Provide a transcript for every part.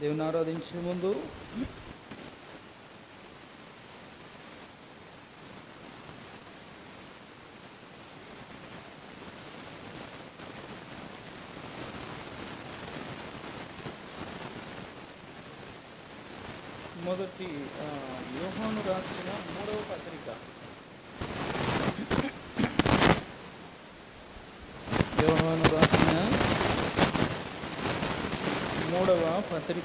దేవుని ఆరాధించే ముందు మొదటి ఆ, యోహాను రాసిన మూడవ పత్రిక యోహాను రాసిన మూడవ పత్రిక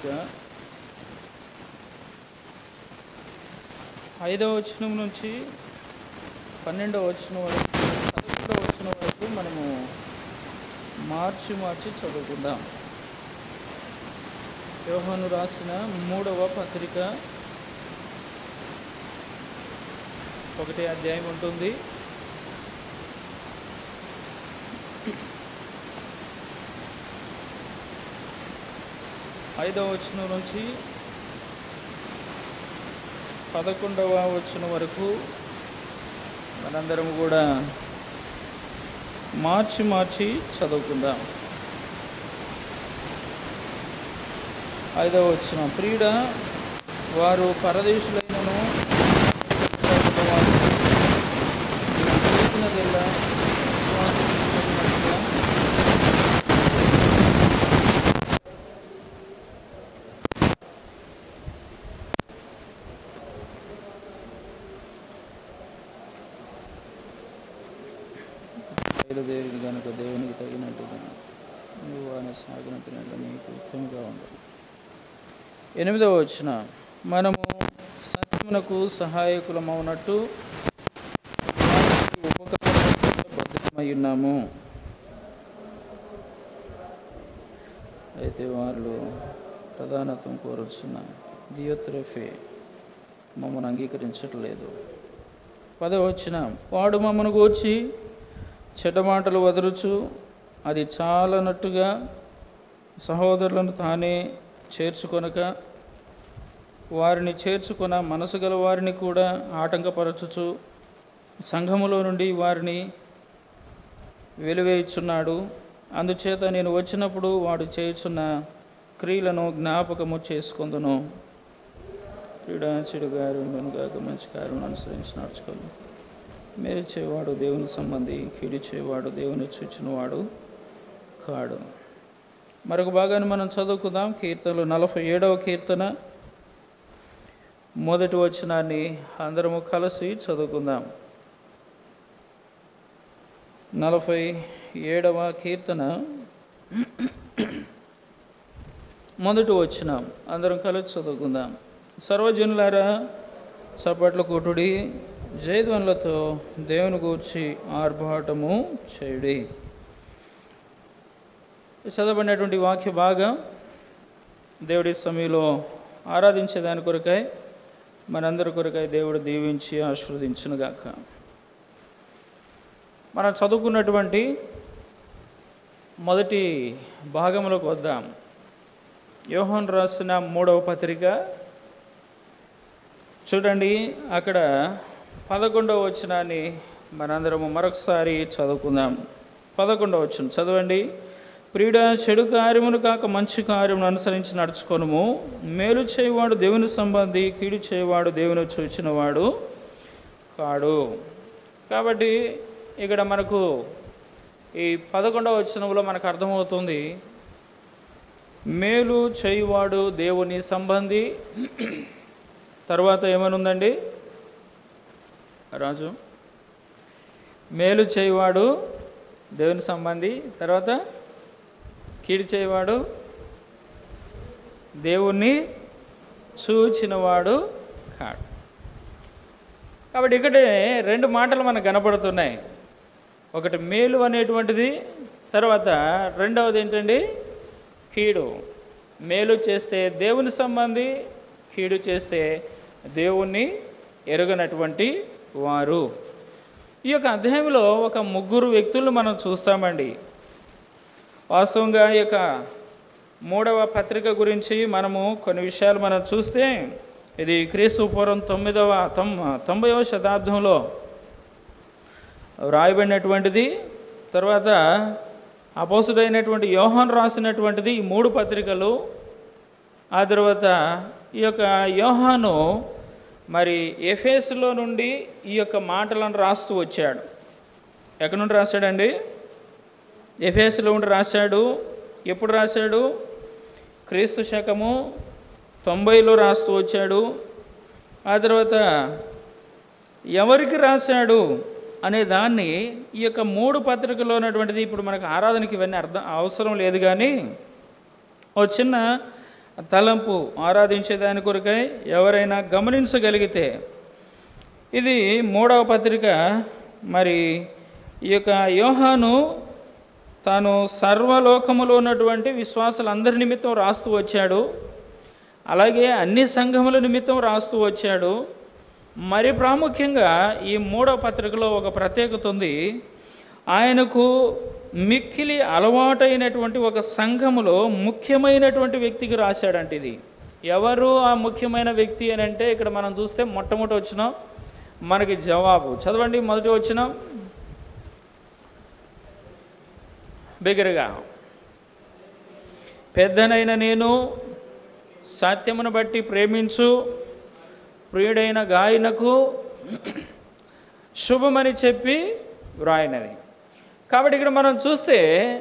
ఐదవ వచనం నుంచి పన్నెండవ వచనం వరకు పదకొండవ వచనం వరకు మనము మార్చి మార్చి చదువుకుందాం యోహాను రాసిన మూడవ పత్రిక ఒకటే అధ్యాయం ఉంటుంది ఐదవ వచనం నుంచి పదకొండవ వచనం వరకు మనందరం కూడా మార్చి మార్చి చదువుకుందాం ఐదవ వచ్చిన ప్రియుడ వారు పరదేశులైనను నీవు చేసినదెల్లా విశ్వాసముంచినట్లుగా బయలుదేరి కనుక దేవునికి తగినట్టుగా నువ్వు ఆయన సాగినట్టు నీకు ఉత్తమంగా ఉండదు ఎనిమిదవ వచ్చిన మనము సత్యమునకు సహాయకులమవునట్టు వారికి ఉపకారములకు బద్ధమై ఉన్నాము అయితే వాళ్ళు ప్రధానత్వం కోరుచున్న దియోత్రఫే మమ్మల్ని అంగీకరించట్లేదు పదవ వచ్చిన వాడు మమ్మను గూర్చి చెడ్డ మాటలు వదరుచు అది చాలనట్టుగా సహోదరులను తానే చేర్చుకొనక వారిని చేర్చుకొన మనసు గల వారిని కూడా ఆటంకపరచుచు సంఘములో నుండి వారిని వెలివేయుచున్నాడు అందుచేత నేను వచ్చినప్పుడు వాడు చేయుచున్న క్రియలను జ్ఞాపకము చేసుకుందును క్రీడా చెడు గారు కాక మంచి కార్యం అనుసరించి నడుచుకోను మేలు చేయవాడు దేవుని సంబంధి కీడు చేయవాడు దేవుని చూచినవాడు కాడు మరొక భాగాన్ని మనం చదువుకుందాం కీర్తనలు నలభై ఏడవ కీర్తన మొదటి వచనాన్ని అందరము కలిసి చదువుకుందాం నలభై ఏడవ కీర్తన మొదటి వచనం అందరం కలిసి చదువుకుందాం సర్వజనులారా చప్పట్ల కొట్టుడి జయధ్వనులతో దేవుని గూర్చి ఆర్భాటము చేయుడి చదవబడినటువంటి వాక్య భాగం దేవుడి సమయంలో ఆరాధించే దాని కొరకై మనందరి కొరకై దేవుడు దీవించి ఆశీర్వదించునుగాక మనం చదువుకున్నటువంటి మొదటి భాగంలోకి వద్దాం యోహన్ రాసిన మూడవ పత్రిక చూడండి అక్కడ పదకొండవ వచనాన్ని మనందరము మరొకసారి చదువుకుందాం పదకొండవ వచనం చదవండి ప్రియుడ చెడు కార్యమును కాక మంచి కార్యమును అనుసరించి నడుచుకొనుము మేలు చేయవాడు దేవుని సంబంధి కీడు చేయవాడు దేవుని చూచినవాడు కాడు కాబట్టి ఇక్కడ మనకు ఈ పదకొండవ వచనంలో మనకు అర్థమవుతుంది మేలు చేయువాడు దేవుని సంబంధి తర్వాత ఏమనుందండి రాజు మేలు చేయువాడు దేవుని సంబంధి తర్వాత కీడు చేయవాడు దేవుణ్ణి చూచినవాడు కాడు కాబట్టి ఇక్కడే రెండు మాటలు మనకు కనపడుతున్నాయి ఒకటి మేలు అనేటువంటిది తర్వాత రెండవది ఏంటండి కీడు మేలు చేస్తే దేవుని సంబంధి కీడు చేస్తే దేవుణ్ణి ఎరుగనటువంటి వారు ఈ యొక్క అధ్యాయంలో ఒక ముగ్గురు వ్యక్తులను మనం చూస్తామండి వాస్తవంగా ఈ యొక్క మూడవ పత్రిక గురించి మనము కొన్ని విషయాలు మనం చూస్తే ఇది క్రీస్తు పూర్వం తొమ్మిదవ తొమ్ తొంభైవ శతాబ్దంలో వ్రాయబడినటువంటిది తర్వాత అపోసుడైనటువంటి యోహాన్ రాసినటువంటిది ఈ మూడు పత్రికలు ఆ తర్వాత ఈ యొక్క యోహాను మరి ఎఫేసులో నుండి ఈ యొక్క మాటలను రాస్తూ వచ్చాడు ఎక్కడి నుండి రాశాడండి ఎఫేసులో ఉండి రాశాడు ఎప్పుడు రాశాడు క్రీస్తు శకము తొంభైలో రాస్తూ వచ్చాడు ఆ తర్వాత ఎవరికి రాశాడు అనే దాన్ని ఈ యొక్క మూడు పత్రికలో ఉన్నటువంటిది ఇప్పుడు మనకు ఆరాధనకి ఇవన్నీ అర్థం అవసరం లేదు కానీ ఓ చిన్న తలంపు ఆరాధించే దాని కొరకై ఎవరైనా గమనించగలిగితే ఇది మూడవ పత్రిక మరి ఈ యొక్క యోహాను తాను సర్వలోకములో ఉన్నటువంటి విశ్వాసులందరి నిమిత్తం రాస్తూ వచ్చాడు అలాగే అన్ని సంఘముల నిమిత్తం రాస్తూ వచ్చాడు మరి ప్రాముఖ్యంగా ఈ మూడవ పత్రికలో ఒక ప్రత్యేకత ఉంది ఆయనకు మిక్కిలి అలవాటైనటువంటి ఒక సంఘములో ముఖ్యమైనటువంటి వ్యక్తికి రాశాడంట ఇది ఎవరు ఆ ముఖ్యమైన వ్యక్తి అని అంటే ఇక్కడ మనం చూస్తే మొట్టమొదటి వచ్చిన మనకి జవాబు చదవండి మొదటి వచ్చిన బిగరగా పెద్దనైన నేను సత్యమును బట్టి ప్రేమించు ప్రియుడైన గాయనకు శుభమని చెప్పి వ్రాయినది కాబట్టి ఇక్కడ మనం చూస్తే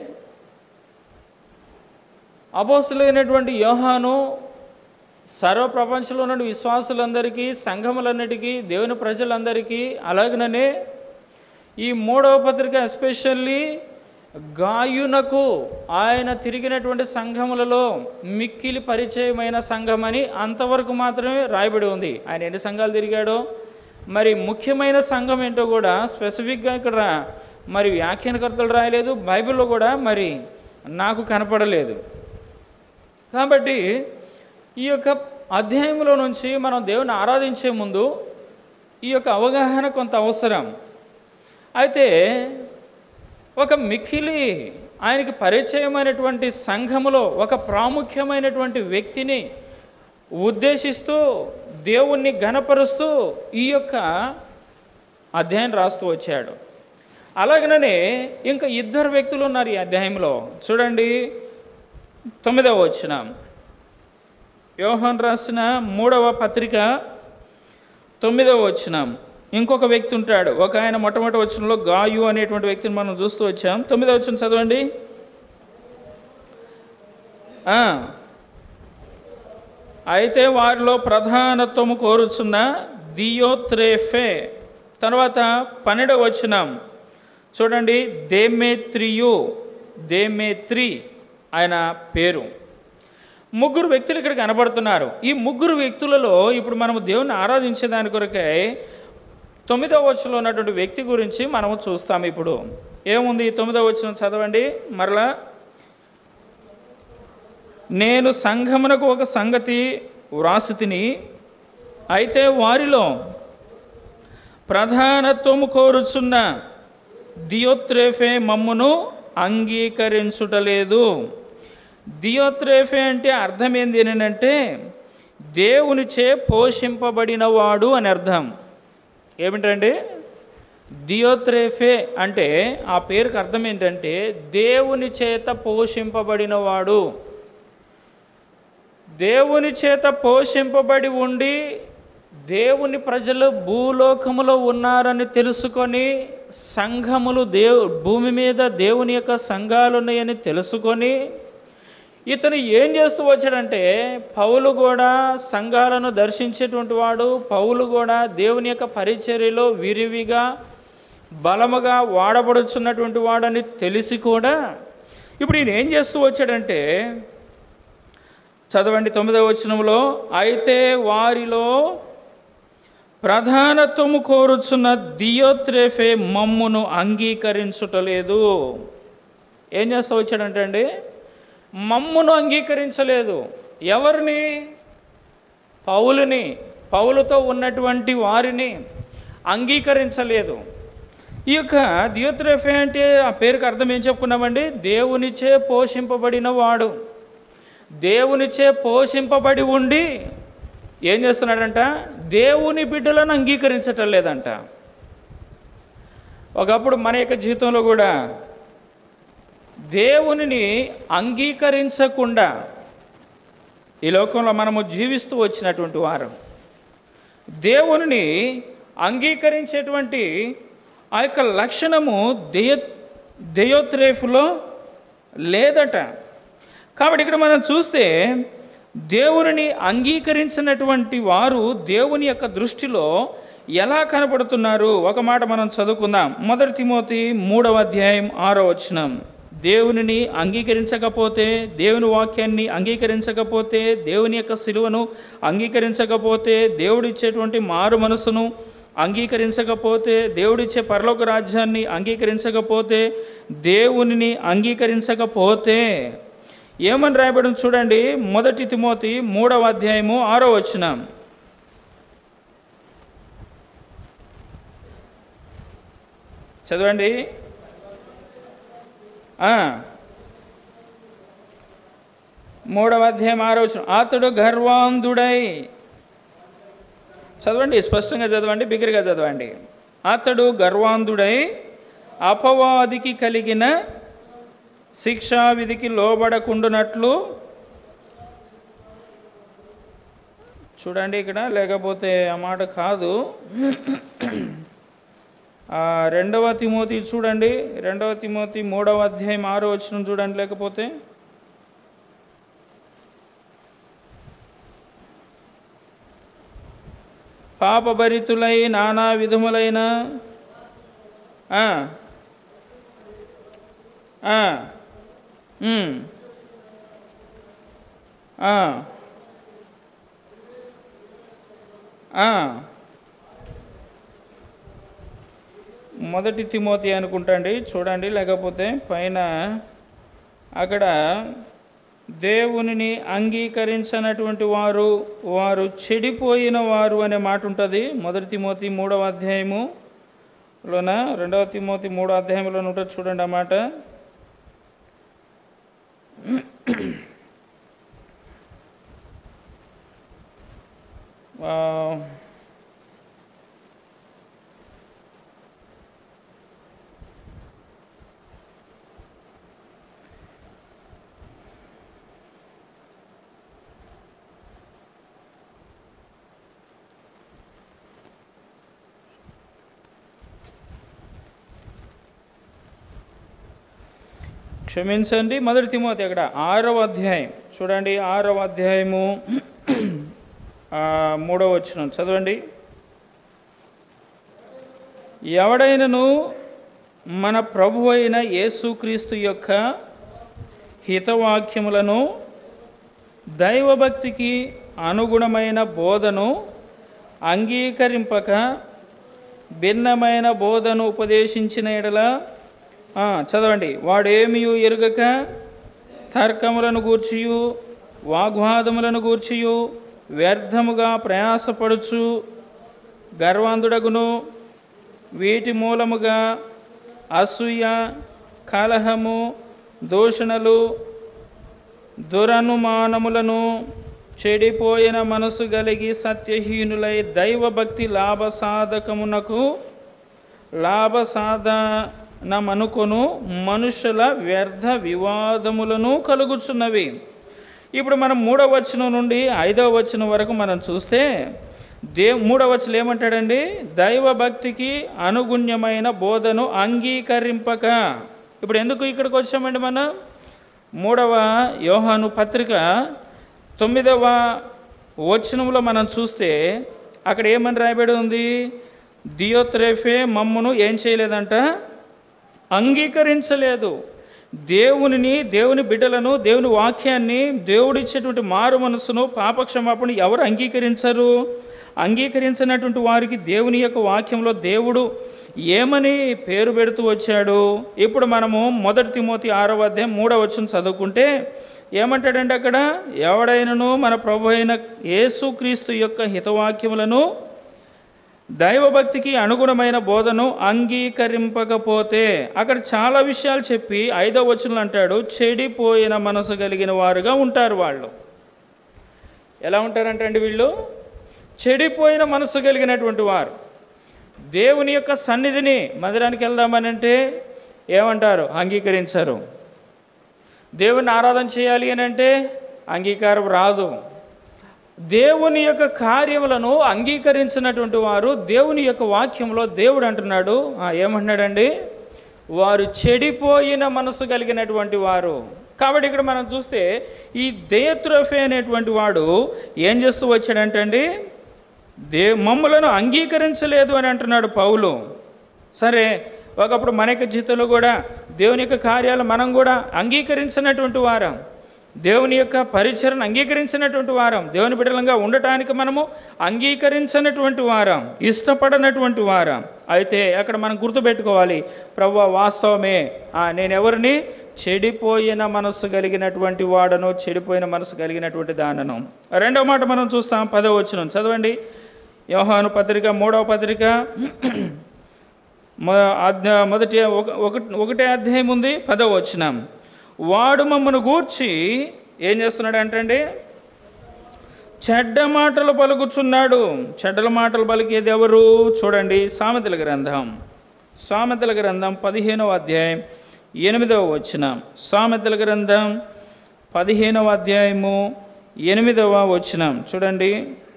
అపోస్తులైనటువంటి యోహాను సర్వ ప్రపంచంలో ఉన్న విశ్వాసులందరికీ సంఘములన్నిటికీ దేవుని ప్రజలందరికీ అలాగనే ఈ మూడవ పత్రిక ఎస్పెషల్లీ గాయునకు ఆయన తిరిగినటువంటి సంఘములలో మిక్కిలి పరిచయమైన సంఘం అని అంతవరకు మాత్రమే రాయబడి ఉంది ఆయన ఎన్ని సంఘాలు తిరిగాడో మరి ముఖ్యమైన సంఘం ఏంటో కూడా స్పెసిఫిక్గా ఇక్కడ మరి వ్యాఖ్యానకర్తలు రాయలేదు బైబిల్లో కూడా మరి నాకు కనపడలేదు కాబట్టి ఈ యొక్క అధ్యాయంలో నుంచి మనం దేవుని ఆరాధించే ముందు ఈ యొక్క అవగాహన కొంత అవసరం అయితే ఒక మిఖిలి ఆయనకి పరిచయమైనటువంటి సంఘములో ఒక ప్రాముఖ్యమైనటువంటి వ్యక్తిని ఉద్దేశిస్తూ దేవుణ్ణి ఘనపరుస్తూ ఈ యొక్క అధ్యాయం రాస్తూ వచ్చాడు అలాగనే ఇంకా ఇద్దరు వ్యక్తులు ఉన్నారు ఈ అధ్యాయంలో చూడండి తొమ్మిదవ వచ్చిన యోహన్ రాసిన మూడవ పత్రిక తొమ్మిదవ వచ్చినాం ఇంకొక వ్యక్తి ఉంటాడు ఒక ఆయన మొట్టమొదటి వచనంలో గాయు అనేటువంటి వ్యక్తిని మనం చూస్తూ వచ్చాం తొమ్మిదవ వచ్చిన చదవండి ఆ. అయితే వారిలో ప్రధానత్వము కోరుచున్న దియోత్రేఫే తర్వాత పన్నెండవ వచనం చూడండి దేమేత్రియు దేమేత్రి ఆయన పేరు ముగ్గురు వ్యక్తులు ఇక్కడ కనబడుతున్నారు ఈ ముగ్గురు వ్యక్తులలో ఇప్పుడు మనము దేవుని ఆరాధించే దాని కొరకై తొమ్మిదవ వచనంలో ఉన్నటువంటి వ్యక్తి గురించి మనము చూస్తాం ఇప్పుడు ఏముంది ఈ తొమ్మిదవ వచనం చదవండి మరలా నేను సంఘమునకు ఒక సంగతి వ్రాసి తిని అయితే వారిలో ప్రధానత్వము కోరుచున్న దియోత్రేఫే మమ్మును అంగీకరించుటలేదు దియోత్రేఫే అంటే అర్థం ఏంది అంటే దేవునిచే పోషింపబడినవాడు అని అర్థం ఏమిటండి దియోత్రేఫే అంటే ఆ పేరుకి అర్థం ఏంటంటే దేవుని చేత పోషింపబడినవాడు దేవుని చేత పోషింపబడి ఉండి దేవుని ప్రజలు భూలోకములో ఉన్నారని తెలుసుకొని సంఘములు దేవు భూమి మీద దేవుని యొక్క సంఘాలు ఉన్నాయని తెలుసుకొని ఇతను ఏం చేస్తూ వచ్చాడంటే పౌలు కూడా సంఘాలను దర్శించేటువంటి వాడు పౌలు కూడా దేవుని యొక్క పరిచర్యలో విరివిగా బలముగా వాడబడుచున్నటువంటి వాడని తెలిసి కూడా ఇప్పుడు ఈయన ఏం చేస్తూ వచ్చాడంటే చదవండి తొమ్మిదవ వచనంలో అయితే వారిలో ప్రధానత్వము కోరుచున్న దియోత్రేఫే మమ్మును అంగీకరించుటలేదు ఏం చేస్తూ వచ్చాడంటే అండి మమ్మును అంగీకరించలేదు ఎవరిని పౌలుని పౌలుతో ఉన్నటువంటి వారిని అంగీకరించలేదు ఈ యొక్క దియోత్రేఫే అంటే ఆ పేరుకి అర్థం ఏం చెప్పుకున్నామండి దేవునిచే పోషింపబడిన వాడు దేవునిచే పోషింపబడి ఉండి ఏం చేస్తున్నాడంట దేవుని బిడ్డలను అంగీకరించటం లేదంట ఒకప్పుడు మన యొక్క జీవితంలో కూడా దేవునిని అంగీకరించకుండా ఈ లోకంలో మనము జీవిస్తూ వచ్చినటువంటి వారు దేవుని అంగీకరించేటువంటి ఆ యొక్క లక్షణము దెయ దెయోత్రేఫులో లేదట కాబట్టి ఇక్కడ మనం చూస్తే దేవుని అంగీకరించినటువంటి వారు దేవుని యొక్క దృష్టిలో ఎలా కనపడుతున్నారు ఒక మాట మనం చదువుకుందాం మొదటి తిమోతి మూడవ అధ్యాయం ఆరో వచనం దేవునిని అంగీకరించకపోతే దేవుని వాక్యాన్ని అంగీకరించకపోతే దేవుని యొక్క సిలువను అంగీకరించకపోతే దేవుడిచ్చేటువంటి మారు మనసును అంగీకరించకపోతే దేవుడిచ్చే పరలోక రాజ్యాన్ని అంగీకరించకపోతే దేవునిని అంగీకరించకపోతే ఏమని రాయబడి చూడండి మొదటి తిమోతి మూడవ అధ్యాయము ఆరో వచనం చదవండి ఆ. మూడవ అధ్యాయం ఆరో వచనం అతడు గర్వాంధుడై చదవండి స్పష్టంగా చదవండి బిగ్గరగా చదవండి అతడు గర్వాంధుడై అపవాదికి కలిగిన శిక్షా విధికి లోబడకుండునట్లు చూడండి ఇక్కడ లేకపోతే ఆ మాట కాదు ఆ, రెండవ తిమోతి చూడండి రెండవ తిమోతి మూడవ అధ్యాయం ఆరో వచ్చిన చూడండి లేకపోతే పాపభరితులై నానా విధములైన ఆ, ఆ, ఉమ్, ఆ, ఆ. మొదటి తిమోతి అనుకుంటండి చూడండి లేకపోతే పైన అక్కడ దేవునిని అంగీకరించినటువంటి వారు వారు చెడిపోయిన వారు అనే మాట ఉంటుంది మొదటి తిమోతి మూడవ అధ్యాయము లోన రెండవ తిమోతి మూడవ అధ్యాయంలో ఉంటుంది చూడండి ఆ మాట ఆ, క్షమించండి మొదటి తిమోతి అక్కడ ఆరవ అధ్యాయం చూడండి ఆరవ అధ్యాయము ఆ, మూడవ వచ్చిన చదవండి ఎవడైనను మన ప్రభు అయిన యేసుక్రీస్తు యొక్క హితవాక్యములను దైవభక్తికి అనుగుణమైన బోధను అంగీకరింపక భిన్నమైన బోధను ఉపదేశించిన ఎడల ఆ, చదవండి వాడేమీ ఎరుగక తర్కములను గూర్చియు వాగ్వాదములను గూర్చియు వ్యర్థముగా ప్రయాసపడుచు గర్వాంధుడగును వీటి మూలముగా అసూయ కలహము దూషణలు దురనుమానములను చెడిపోయిన మనసు కలిగి సత్యహీనులై దైవభక్తి లాభ సాధకమునకు లాభ సాధనమనుకొను మనుషుల వ్యర్థ వివాదములను కలుగుచున్నవి ఇప్పుడు మనం మూడవ వచనం నుండి ఐదవ వచనం వరకు మనం చూస్తే దే మూడవ వచనం ఏమంటాడండి దైవభక్తికి అనుగుణ్యమైన బోధను అంగీకరింపక ఇప్పుడు ఎందుకు ఇక్కడికి వచ్చామండి మనం మూడవ యోహాను పత్రిక తొమ్మిదవ వచనంలో మనం చూస్తే అక్కడ ఏమని రాయబడి ఉంది దియోత్రేఫే మమ్మును ఏం చేయలేదంట అంగీకరించలేదు దేవునిని దేవుని బిడ్డలను దేవుని వాక్యాన్ని దేవుడిచ్చేటువంటి మారు మనసును పాపక్షమాపణ ఎవరు అంగీకరించరు అంగీకరించినటువంటి వారికి దేవుని యొక్క వాక్యంలో దేవుడు ఏమని పేరు పెడుతూ వచ్చాడు ఇప్పుడు మనము మొదటి తిమోతి ఆరవ అధ్యాయం మూడవ వచ్చిన చదువుకుంటే ఏమంటాడంటే అక్కడ ఎవడైనను మన ప్రభు అయిన యేసుక్రీస్తు యొక్క హితవాక్యములను దైవభక్తికి అనుగుణమైన బోధను అంగీకరింపకపోతే అక్కడ చాలా విషయాలు చెప్పి ఐదవ వచనంలో అంటాడు చెడిపోయిన మనసు కలిగిన వారుగా ఉంటారు వాళ్ళు ఎలా ఉంటారంటండి వీళ్ళు చెడిపోయిన మనసు కలిగినటువంటి వారు దేవుని యొక్క సన్నిధిని మందిరానికి వెళ్దామని అంటే ఏమంటారు అంగీకరించరు దేవుని ఆరాధన చేయాలి అని అంటే అంగీకారం రాదు దేవుని యొక్క కార్యములను అంగీకరించినటువంటి వారు దేవుని యొక్క వాక్యంలో దేవుడు అంటున్నాడు ఆ, ఏమంటున్నాడండి వారు చెడిపోయిన మనసు కలిగినటువంటి వారు కాబట్టి ఇక్కడ మనం చూస్తే ఈ దేత్రఫే అనేటువంటి వాడు ఏం చేస్తూ వచ్చాడంటే అండి దే మమ్ములను అంగీకరించలేదు అని అంటున్నాడు పౌలు సరే ఒకప్పుడు మన యొక్క జీవితంలో కూడా దేవుని యొక్క కార్యాలు మనం కూడా అంగీకరించినటువంటి వారం దేవుని యొక్క పరిచరణ అంగీకరించినటువంటి వారం దేవుని బిడ్డలంగా ఉండటానికి మనము అంగీకరించినటువంటి వారం ఇష్టపడనటువంటి వారం అయితే అక్కడ మనం గుర్తుపెట్టుకోవాలి ప్రభు వాస్తవమే ఆ, నేను ఎవరిని చెడిపోయిన మనస్సు కలిగినటువంటి వాడను చెడిపోయిన మనసు కలిగినటువంటి దానను రెండవ మాట మనం చూస్తాం పదవ వచ్చిన చదవండి యోహాను పత్రిక మూడవ పత్రిక మొ- అధ్యా మొదటి ఒక ఒక- ఒకటే అధ్యాయం ఉంది పదవ వచ్చినాం వాడు మమ్మను గూర్చి ఏం చేస్తున్నాడు అంటే చెడ్డ మాటలు పలుకుచున్నాడు చెడ్డల మాటలు పలికేది ఎవరు చూడండి సామెతల గ్రంథం సామెతల గ్రంథం పదిహేనవ అధ్యాయం ఎనిమిదవ వచనం సామెతల గ్రంథం పదిహేనవ అధ్యాయము ఎనిమిదవ వచనం చూడండి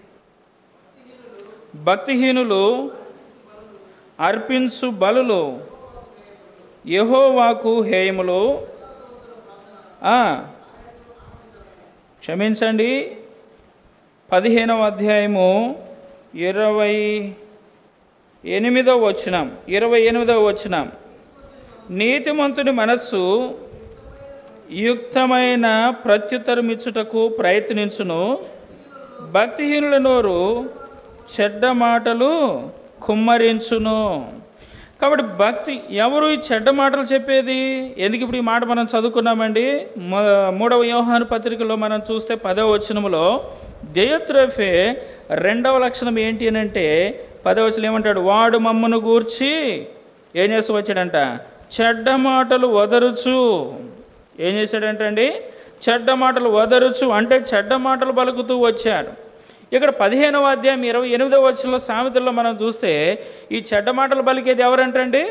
భక్తిహీనులు అర్పించు బలులు యెహోవాకు హేయములు ఆ, క్షమించండి పదిహేనవ అధ్యాయము ఇరవై ఎనిమిదవ వచనం ఇరవై ఎనిమిదవ వచనం నీతిమంతుని మనస్సు యుక్తమైన ప్రత్యుత్తరమిచ్చుటకు ప్రయత్నించును భక్తిహీనుల నోరు చెడ్డ మాటలు కుమ్మరించును కాబట్టి భక్తి ఎవరు ఈ చెడ్డ మాటలు చెప్పేది ఎందుకు ఇప్పుడు ఈ మాట మనం చదువుకున్నామండి మొ- మూడవ యోహాను పత్రికలో మనం చూస్తే పదవ వచనములో దయత్రఫే రెండవ లక్షణం ఏంటి అని అంటే పదవ వచనం ఏమంటాడు వాడు మమ్మను గూర్చి ఏం చేస్తూ వచ్చాడంట చెడ్డ మాటలు వదరుచు ఏం చేశాడంటే అండి చెడ్డ మాటలు వదరుచు అంటే చెడ్డ మాటలు పలుకుతూ వచ్చాడు ఇక్కడ పదిహేనవ అధ్యాయం ఇరవై ఎనిమిదవ వచ్చంలో సామెతల్లో మనం చూస్తే ఈ చెడ్డ మాటలు పలికేది ఎవరంటండి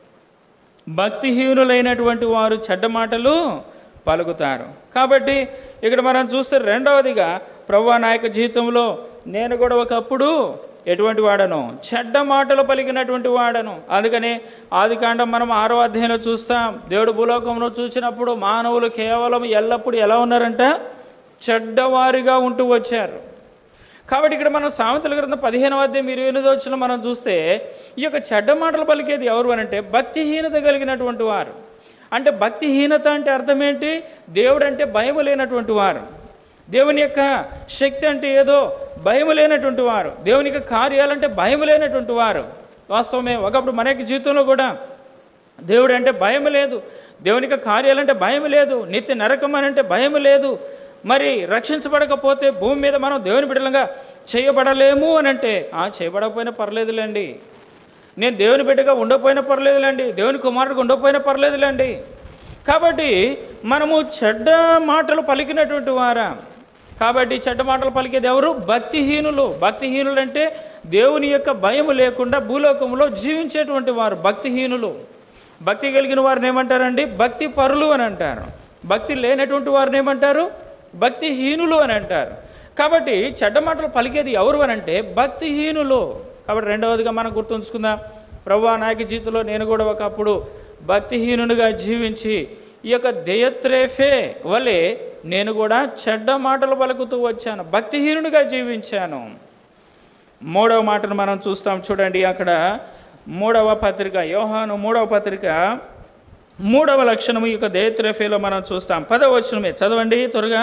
భక్తిహీనులైనటువంటి వారు చెడ్డ మాటలు పలుకుతారు కాబట్టి ఇక్కడ మనం చూస్తే రెండవదిగా ప్రభు నాయక జీవితంలో నేను కూడా ఒకప్పుడు ఎటువంటి వాడను చెడ్డ మాటలు పలికినటువంటి వాడను అందుకని ఆది కాండం మనం ఆరో అధ్యాయంలో చూస్తాం దేవుడు భూలోకంలో చూసినప్పుడు మానవులు కేవలం ఎల్లప్పుడూ ఎలా ఉన్నారంట చెడ్డవారిగా ఉంటూ వచ్చారు కాబట్టి ఇక్కడ మనం సామెతల గ్రంథం పదిహేనవ అధ్యాయం ఇరవై ఎనిమిది వచ్చిన మనం చూస్తే ఈ యొక్క చెడ్డ మాటలు పలికేది ఎవరు అని అంటే భక్తిహీనత కలిగినటువంటి వారు అంటే భక్తిహీనత అంటే అర్థం ఏంటి దేవుడు అంటే భయం లేనటువంటి వారు దేవుని యొక్క శక్తి అంటే ఏదో భయం లేనటువంటి వారు దేవుని యొక్క కార్యాలంటే భయం లేనటువంటి వారు వాస్తవమే ఒకప్పుడు మన యొక్క జీవితంలో కూడా దేవుడు అంటే భయం లేదు దేవుని యొక్క కార్యాలంటే భయం లేదు నిత్య నరకం అని అంటే భయం లేదు మరి రక్షించబడకపోతే భూమి మీద మనం దేవుని బిడ్డలంగా చేయబడలేము అని అంటే ఆ చేయబడకపోయినా పర్లేదులేండి నేను దేవుని బిడ్డగా ఉండకపోయినా పర్లేదులేండి దేవుని కుమారుడిగా ఉండకపోయినా పర్లేదులేండి కాబట్టి మనము చెడ్డ మాటలు పలికినటువంటి వారా కాబట్టి చెడ్డ మాటలు పలికేది ఎవరు భక్తిహీనులు భక్తిహీనులు అంటే దేవుని యొక్క భయం లేకుండా భూలోకంలో జీవించేటువంటి వారు భక్తిహీనులు భక్తి కలిగిన వారిని ఏమంటారండి భక్తి పరులు అని అంటారు భక్తి లేనటువంటి వారిని ఏమంటారు భక్తిహీనులు అని అంటారు కాబట్టి చెడ్డ మాటలు పలికేది ఎవరు అని అంటే భక్తిహీనులు కాబట్టి రెండవదిగా మనం గుర్తుంచుకుందాం ప్రభు నాయక జీవితంలో నేను కూడా ఒకప్పుడు భక్తిహీనునిగా జీవించి ఈ యొక్క దయత్రేఫే వలె నేను కూడా చెడ్డ మాటలు పలుకుతూ వచ్చాను భక్తిహీనునిగా జీవించాను మూడవ మాటను మనం చూస్తాం చూడండి అక్కడ మూడవ పత్రిక యోహాను మూడవ పత్రిక మూడవ లక్షణము ఈ యొక్క దయత్రేఫేలో మనం చూస్తాం పదవ వచనమే చదవండి త్వరగా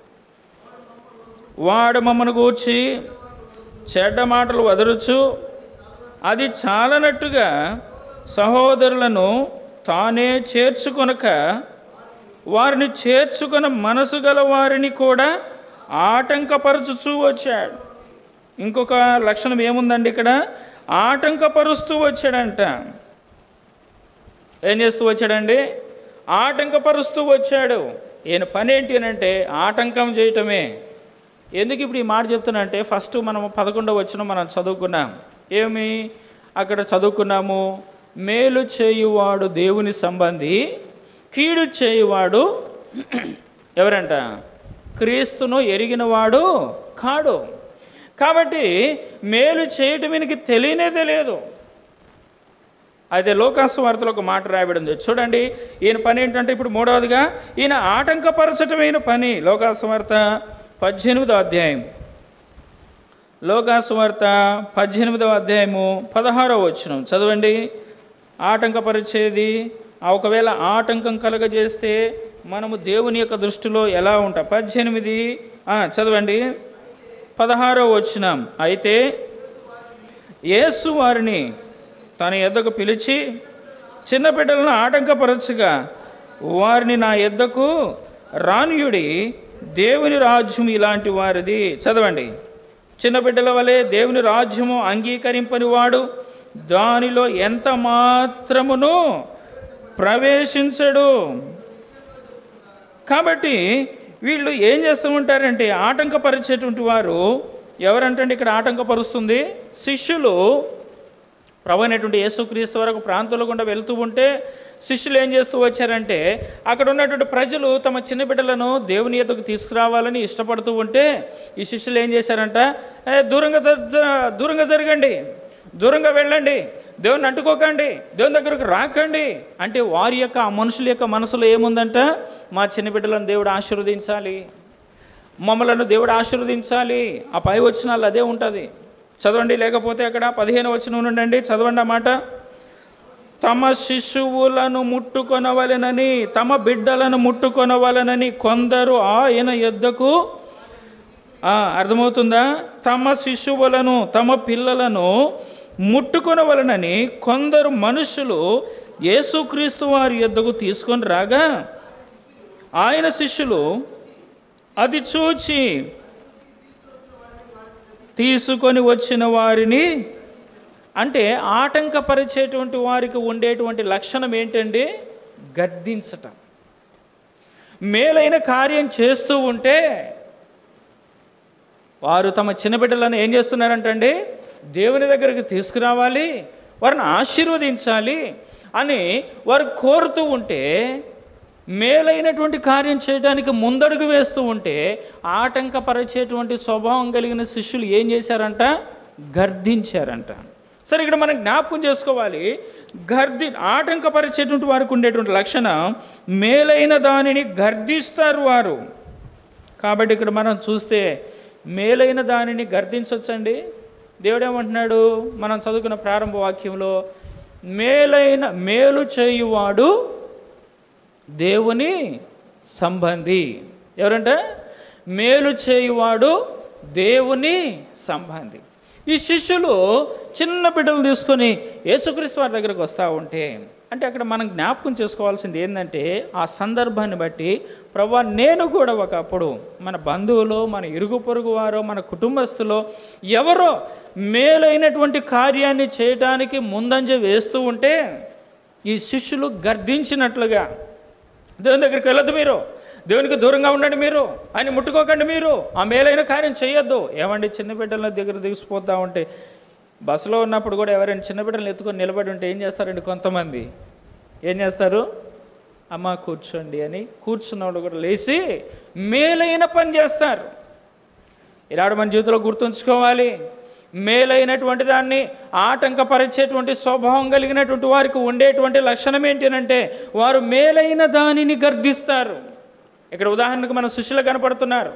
వాడు మమ్మను గూర్చి చెడ్డ మాటలు వదరుచు అది చాలనట్టుగా సహోదరులను తానే చేర్చుకొనక వారిని చేర్చుకొన మనసు గల వారిని కూడా ఆటంకపరచుచూ వచ్చాడు ఇంకొక లక్షణం ఏముందండి ఇక్కడ ఆటంకపరుస్తూ వచ్చాడంట ఏం చేస్తూ వచ్చాడండి ఆటంకపరుస్తూ వచ్చాడు ఈయన పని ఏంటి అని అంటే ఆటంకం చేయటమే ఎందుకు ఇప్పుడు ఈ మాట చెప్తున్నా అంటే ఫస్ట్ మనం పదకొండవ వచ్చిన మనం చదువుకున్నాం ఏమి అక్కడ చదువుకున్నాము మేలు చేయువాడు దేవుని సంబంధి కీడు చేయువాడు ఎవరంట క్రీస్తును ఎరిగినవాడు కాడు కాబట్టి మేలు చేయటం వీనికి తెలియనే తెలియదు అయితే లోకాసు వార్తలో ఒక మాట రాయబడింది చూడండి ఈయన పని ఏంటంటే ఇప్పుడు మూడవదిగా ఈయన ఆటంకపరచటమైన పని లోకాసు వార్త పద్దెనిమిదో అధ్యాయం లోకాసు వార్త పద్దెనిమిదవ అధ్యాయము పదహారవ వచనం చదవండి ఆటంకపరిచేది ఆ ఒకవేళ ఆటంకం కలగజేస్తే మనము దేవుని యొక్క దృష్టిలో ఎలా ఉంటాం పద్దెనిమిది ఆ, చదవండి పదహారవ వచనం అయితే యేసు వారిని తన ఎద్దకు పిలిచి చిన్న బిడ్డలను ఆటంకపరచగా వారిని నా ఎద్దకు రానియుడి దేవుని రాజ్యం ఇలాంటి వారిది చదవండి చిన్న బిడ్డల వలె దేవుని రాజ్యము అంగీకరింపని వాడు దానిలో ఎంత మాత్రమును ప్రవేశించడు కాబట్టి వీళ్ళు ఏం చేస్తూ ఉంటారంటే ఆటంకపరిచేటువంటి వారు ఎవరంటే ఇక్కడ ఆటంకపరుస్తుంది శిష్యులు ప్రభు అయినటువంటి యేసుక్రీస్తు వరకు ప్రాంతంలో గుండా వెళ్తూ ఉంటే శిష్యులు ఏం చేస్తూ వచ్చారంటే అక్కడ ఉన్నటువంటి ప్రజలు తమ చిన్న బిడ్డలను దేవుని ఎద్దకు తీసుకురావాలని ఇష్టపడుతూ ఉంటే ఈ శిష్యులు ఏం చేశారంట "ఏ, దూరంగా జ- జ- దూరంగా జరగండి దూరంగా వెళ్ళండి దేవుని అంటుకోకండి దేవుని దగ్గరకు రాకండి అంటే వారి యొక్క ఆ మనుషుల యొక్క మనసులో ఏముందంట మా చిన్న బిడ్డలను దేవుడు ఆశీర్వదించాలి మమ్మలను దేవుడు ఆశీర్వదించాలి ఆ పై వచనాలు అదే ఉంటుంది చదవండి లేకపోతే అక్కడ పదిహేను వచనం నుండండి చదవండి ఆ మాట తమ శిశువులను ముట్టుకొనవలెనని తమ బిడ్డలను ముట్టుకొనవలెనని కొందరు ఆయన యొద్దకు ఆ, అర్థమవుతుందా తమ శిశువులను తమ పిల్లలను ముట్టుకొనవలనని కొందరు మనుషులు యేసుక్రీస్తు వారి యొద్దకు తీసుకొని రాగా ఆయన శిష్యులు అది చూచి తీసుకొని వచ్చిన వారిని అంటే ఆటంకపరిచేటువంటి వారికి ఉండేటువంటి లక్షణం ఏంటండి గద్దించటం మేలైన కార్యం చేస్తూ ఉంటే వారు తమ చిన్న బిడ్డలను ఏం చేస్తున్నారంటండి దేవుని దగ్గరికి తీసుకురావాలి వారిని ఆశీర్వదించాలి అని వారు కోరుతూ ఉంటే మేలైనటువంటి కార్యం చేయడానికి ముందడుగు వేస్తూ ఉంటే ఆటంకపరిచేటువంటి స్వభావం కలిగిన శిష్యులు ఏం చేశారంట గర్దించారంట సరే ఇక్కడ మనం జ్ఞాపకం చేసుకోవాలి గర్ది ఆటంకపరిచేటువంటి వారికి ఉండేటువంటి లక్షణం మేలైన దానిని గర్దిస్తారు వారు కాబట్టి ఇక్కడ మనం చూస్తే మేలైన దానిని గర్దించవచ్చండి దేవుడు ఏమంటున్నాడు మనం చదువుకున్న ప్రారంభ వాక్యంలో మేలైన మేలు చేయువాడు దేవుని సంబంధి ఎవరంటే మేలు చేయువాడు దేవుని సంబంధి ఈ శిష్యులు చిన్న బిడ్డలు తీసుకొని యేసుక్రీస్తు వారి దగ్గరకు వస్తూ ఉంటే అంటే అక్కడ మనం జ్ఞాపకం చేసుకోవాల్సింది ఏంటంటే ఆ సందర్భాన్ని బట్టి ప్రభా నేను కూడా ఒకప్పుడు మన బంధువులు మన ఇరుగు పొరుగు వారో మన కుటుంబస్తులో ఎవరో మేలైనటువంటి కార్యాన్ని చేయటానికి ముందంజ వేస్తూ ఉంటే ఈ శిష్యులు గర్దించినట్లుగా దేవుని దగ్గరికి వెళ్ళొద్దు మీరు దేవునికి దూరంగా ఉండండి మీరు ఆయన ముట్టుకోకండి మీరు ఆ మేలైన కార్యం చేయొద్దు ఏమండి చిన్న బిడ్డల దగ్గర దిగిసిపోతా ఉంటే బస్సులో ఉన్నప్పుడు కూడా ఎవరైనా చిన్న బిడ్డలు ఎత్తుకొని నిలబడి ఉంటే ఏం చేస్తారండి కొంతమంది ఏం చేస్తారు అమ్మ కూర్చోండి అని కూర్చున్నవాడు కూడా లేచి మేలైన పని చేస్తారు ఈనాడు మన జీవితంలో గుర్తుంచుకోవాలి మేలైనటువంటి దాన్ని ఆటంకపరిచేటువంటి స్వభావం కలిగినటువంటి వారికి ఉండేటువంటి లక్షణం ఏంటంటే వారు మేలైన దానిని గర్దిస్తారు ఇక్కడ ఉదాహరణకు మన శిష్యులు కనపడుతున్నారు